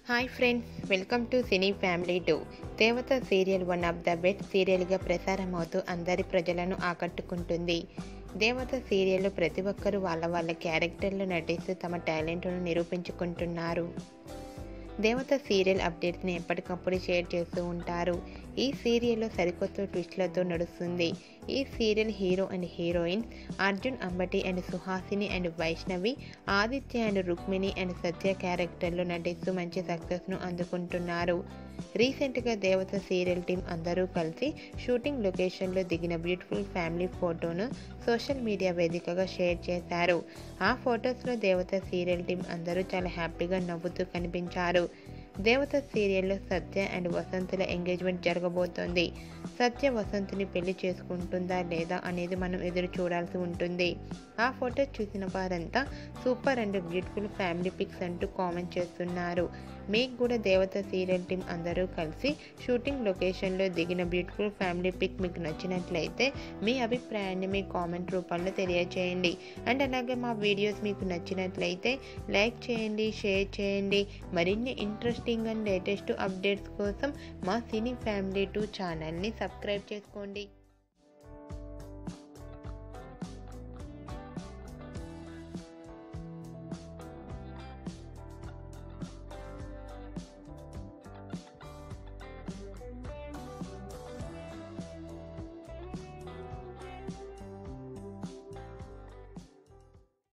hi friends welcome to cine family two Devatha serial one of the best సీరియల్గా ప్రసారం అవుతూ అందరి ప్రజలను ఆకట్టుకుంటుంది దేవత సీరియల్లో ప్రతి ఒక్కరూ వాళ్ళ వాళ్ళ క్యారెక్టర్లు నటిస్తూ తమ టాలెంట్ను నిరూపించుకుంటున్నారు దేవత సీరియల్ అప్డేట్స్ని ఎప్పటికప్పుడు షేర్ చేస్తూ ఉంటారు ఈ సీరియల్లో సరికొత్త ట్విస్ట్లతో నడుస్తుంది ఈ serial hero and heroine Arjun Ambati and Suhasini and Vaishnavi Aditya and Rukmini and Satya క్యారెక్టర్లో నటిస్తూ మంచి సక్సెస్ను అందుకుంటున్నారు రీసెంట్గా దేవత సీరియల్ టీం అందరూ కలిసి షూటింగ్ లొకేషన్లో దిగిన బ్యూటిఫుల్ ఫ్యామిలీ ఫోటోను సోషల్ మీడియా వేదికగా షేర్ చేశారు ఆ ఫొటోస్లో దేవత సీరియల్ టీం అందరూ చాలా హ్యాపీగా నవ్వుతూ కనిపించారు దేవత సీరియల్లో సత్య అండ్ వసంతుల ఎంగేజ్మెంట్ జరగబోతోంది సత్య వసంత్ని పెళ్లి చేసుకుంటుందా లేదా అనేది మనం ఎదురు చూడాల్సి ఉంటుంది ఆ ఫోటో చూసిన వారంతా super and beautiful family pics అంటూ కామెంట్ చేస్తున్నారు మీకు కూడా దేవత సీరియల్ టీం అందరూ కలిసి షూటింగ్ లొకేషన్లో దిగిన బ్యూటిఫుల్ ఫ్యామిలీ పిక్ మీకు నచ్చినట్లయితే మీ అభిప్రాయాన్ని మీ కామెంట్ రూపంలో తెలియజేయండి అండ్ అలాగే మా వీడియోస్ మీకు నచ్చినట్లయితే లైక్ చేయండి షేర్ చేయండి మరిన్ని ఇంట్రెస్టింగ్ అండ్ లేటెస్ట్ అప్డేట్స్ కోసం మా సినీ ఫ్యామిలీ టూ ఛానల్ని సబ్స్క్రైబ్ చేసుకోండి